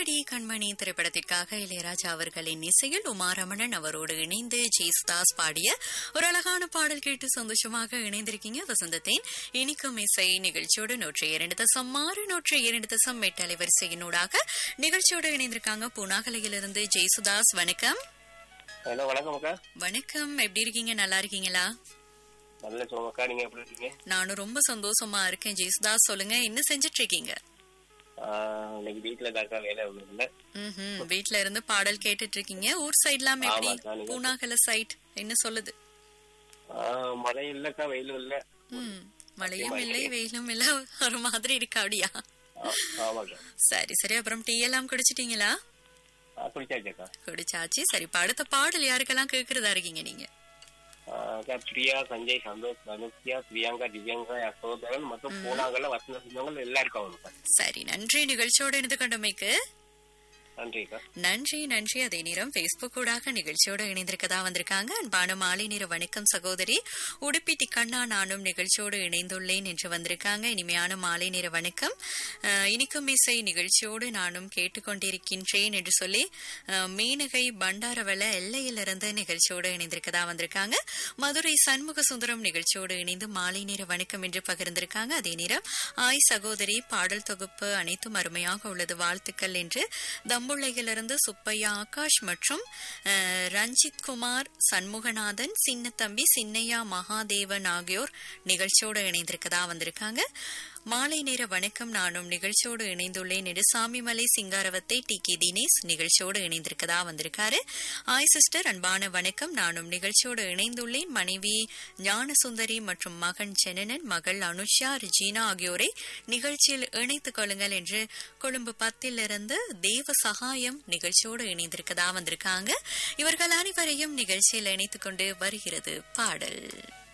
கண்ணாடி கண்மணி திரைப்படத்திற்காக இளையராஜா அவர்களின் இசையில் உமாரமணன் அவரோடு இணைந்து ஜேசுதாஸ் பாடிய ஒரு அழகான பாடல் கேட்டு சந்தோஷமாக இணைந்திருக்கீங்க வசந்தத்தின் இனிக்கும் இசை நிகழ்ச்சியோடு நூற்றி இரண்டு தசம் ஆறு நூற்றி இரண்டு தசம் எட்டு அலைவரிசையினூடாக நிகழ்ச்சியோடு இணைந்திருக்காங்க புனாகலையிலிருந்து ஜெயசுதாஸ் வணக்கம் ஹலோ வணக்கம் அக்கா வணக்கம் எப்படி இருக்கீங்க நல்லா இருக்கீங்களா நல்ல சொல்லுங்க நீங்க எப்படி இருக்கீங்க நானும் ரொம்ப சந்தோஷமா இருக்கேன் ஜெயசுதாஸ் சொல்லுங்க என்ன செஞ்சுட்டு இருக்கீங்க ஆஹ், இன்னைக்கு வீட்டுல தாக்கா வேலை ஒண்ணும் இல்ல ம்ஹும். வீட்ல இருந்து பாடல் கேட்டுட்டு இருக்கீங்க ஊர் சைட்லாம் எப்படி ஆமாக்கா, நீங்க- பூனாகல சைட் என்ன சொல்லுது ஆஹ், மழை இல்லக்கா வெயிலும் இல்ல ம் மழையும் இல்லை வெயிலும் இல்ல ஒரு மாதிரி இருக்கு அப்படியா ஆ- ஆமாக்கா சரி சரி அப்புறம் டீ எல்லாம் குடிச்சிட்டீங்களா ஆ, குடிச்சாச்சுக்கா குடிச்சாச்சு சரி இப்ப அடுத்த பாடல் யாருக்கெல்லாம் கேக்குறதா இருக்கீங்க நீங்க ஆஹ், அக்கா பிரியா சஞ்சய் சந்தோஷ் தனுஷ்யா பிரியங்கா திவ்யங்கா யசோதரன் மற்றும் பூனாங்கல்ல வசந்த சிங்கங்கள் எல்லாருக்கும் அவனுக்கா சரி நன்றி நிகழ்ச்சியோடு இணைந்து கொண்டமைக்கு நன்றி அக்கா நன்றி நன்றி அதே நேரம் பேஸ்புக் ஊடாக நிகழ்ச்சியோடு இணைந்திருக்கதா வந்திருக்காங்க அன்பான மாலை நேர வணக்கம் சகோதரி உடுப்பி டிக்கண்ணா நானும் நிகழ்ச்சியோடு இணைந்துள்ளேன் என்று வந்திருக்காங்க இனிமையான மாலை நேர வணக்கம் அஹ், இனிக்கும் இசை நிகழ்ச்சியோடு நானும் கேட்டுக்கொண்டிருக்கின்றேன் என்று சொல்லி அஹ், மீனகை பண்டாரவள எல்லையிலிருந்து நிகழ்ச்சியோடு இணைந்திருக்கதா வந்திருக்காங்க மதுரை சண்முக சுந்தரம் நிகழ்ச்சியோடு இணைந்து மாலை நேர வணக்கம் என்று பகிர்ந்திருக்காங்க அதே நேரம் ஆய் சகோதரி பாடல் தொகுப்பு அனைத்தும் அருமையாக உள்ளது வாழ்த்துக்கள் என்று தம்புள்ளையிலிருந்து சுப்பையா ஆகாஷ் மற்றும் அஹ், ரஞ்சித் குமார் சண்முகநாதன் சின்னத்தம்பி சின்னையா மகாதேவன் ஆகியோர் நிகழ்ச்சியோடு இணைந்திருக்கதா வந்திருக்காங்க மாலை நேர வணக்கம் நானும் நிகழ்ச்சியோடு இணைந்துள்ளேன் என்று சாமிமலை சிங்காரவத்தை டி கே தினேஷ் நிகழ்ச்சியோடு இணைந்திருக்கதா வந்திருக்காரு ஆய் சிஸ்டர் அன்பான வணக்கம் நானும் நிகழ்ச்சியோடு இணைந்துள்ளேன் மனைவி ஞானசுந்தரி மற்றும் மகன் ஜெனனன் மகள் அனுஷா ரிஜினா ஆகியோரை நிகழ்ச்சியில் இணைத்துக் கொள்ளுங்கள் என்று கொழும்பு பத்திலிருந்து தேவ சகாயம் நிகழ்ச்சியோடு இணைந்திருக்கதா வந்திருக்காங்க இவர்கள் அனைவரையும் நிகழ்ச்சியில் இணைத்துக் கொண்டு வருகிறது பாடல்